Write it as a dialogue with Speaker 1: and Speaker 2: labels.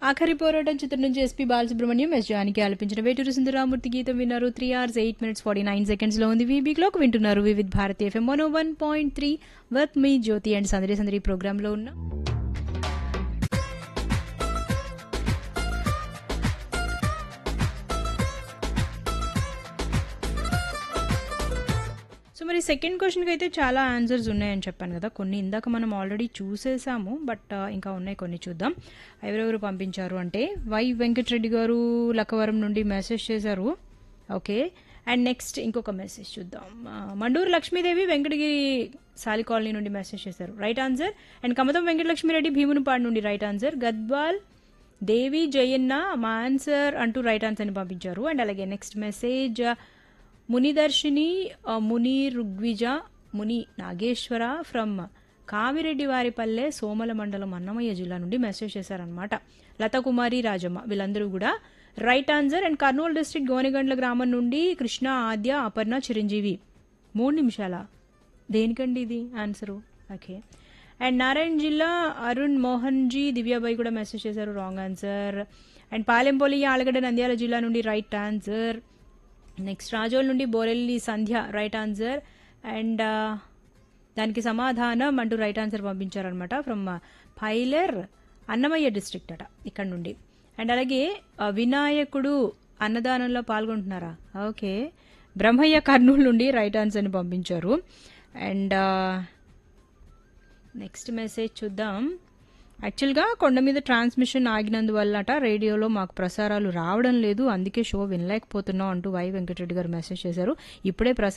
Speaker 1: ఆఖరి పోరాటం చిత్రం నుంచి ఎస్పీ బాలసుబ్రహ్మణ్యం ఎస్ జానికి ఆలపించిన వేటూరు సుందరామూర్తి గీతం విన్నారు three hours eight minutes forty nine seconds లో ఉంది వీబీ క్లోక్ వింటున్నారు Vividh Bharati FM one one point three వర్క్ మీ జ్యోతి అండ్ సందడి సందడి ప్రోగ్రామ్ లో ఉన్న సో మరి సెకండ్ క్వశ్చన్కి అయితే చాలా ఆన్సర్స్ ఉన్నాయని చెప్పాను కదా కొన్ని ఇందాక మనం ఆల్రెడీ చూసేసాము బట్ ఇంకా ఉన్నాయి కొన్ని చూద్దాం ఎవరెవరు పంపించారు అంటే వై వెంకటరెడ్డి గారు లక్కవరం నుండి మెసేజ్ చేశారు ఓకే అండ్ నెక్స్ట్ ఇంకొక మెసేజ్ చూద్దాం ఆ, మండూరు లక్ష్మీదేవి వెంకటగిరి సాలి కాలనీ నుండి మెసేజ్ చేశారు right answer and Kamatham Venkatalakshmireddy Bheemunipadu నుండి రైట్ ఆన్సర్ గద్వాల్ దేవి జయన్న మా ఆన్సర్ అంటూ రైట్ ఆన్సర్ని పంపించారు అండ్ అలాగే నెక్స్ట్ మెసేజ్ మునిదర్శిని ఆ, ముని ఋగ్విజ ముని నాగేశ్వర ఫ్రమ్ కామిరెడ్డి వారిపల్లె సోమల మండలం అన్నమయ్య జిల్లా నుండి మెసేజ్ చేశారనమాట లతకుమారి రాజమ్మ వీళ్ళందరూ కూడా right answer and Kurnool district Gonegandla గ్రామం నుండి కృష్ణ ఆద్య అపర్ణ చిరంజీవి మూడు నిమిషాల దేనికండి ఇది ఆన్సరు ఓకే అండ్ నారాయణ జిల్లా అరుణ్ మోహన్ జీ దివ్యాబాయి కూడా మెసేజ్ చేశారు wrong answer and Palempalli Allagadda Nandyala జిల్లా నుండి రైట్ ఆన్సర్ నెక్స్ట్ రాజోల్ నుండి Borelli Sandhya right answer and దానికి సమాధానం అంటూ రైట్ ఆన్సర్ పంపించారనమాట ఫ్రమ్ పైలర్ అన్నమయ్య డిస్ట్రిక్ట్ అట ఇక్కడ నుండి అండ్ అలాగే ఆ, వినాయకుడు అన్నదానంలో పాల్గొంటున్నారా ఓకే బ్రహ్మయ్య కర్నూలు నుండి రైట్ ఆన్సర్ని పంపించారు అండ్ నెక్స్ట్ మెసేజ్ చూద్దాం యాక్చువల్గా కొండ మీద ట్రాన్స్మిషన్ ఆగినందువల్లట రేడియోలో మాకు ప్రసారాలు రావడం లేదు అందుకే షో వినలేకపోతున్నాం అంటూ వై వెంకటరెడ్డి గారు మెసేజ్ చేశారు ఇప్పుడే ప్రసారం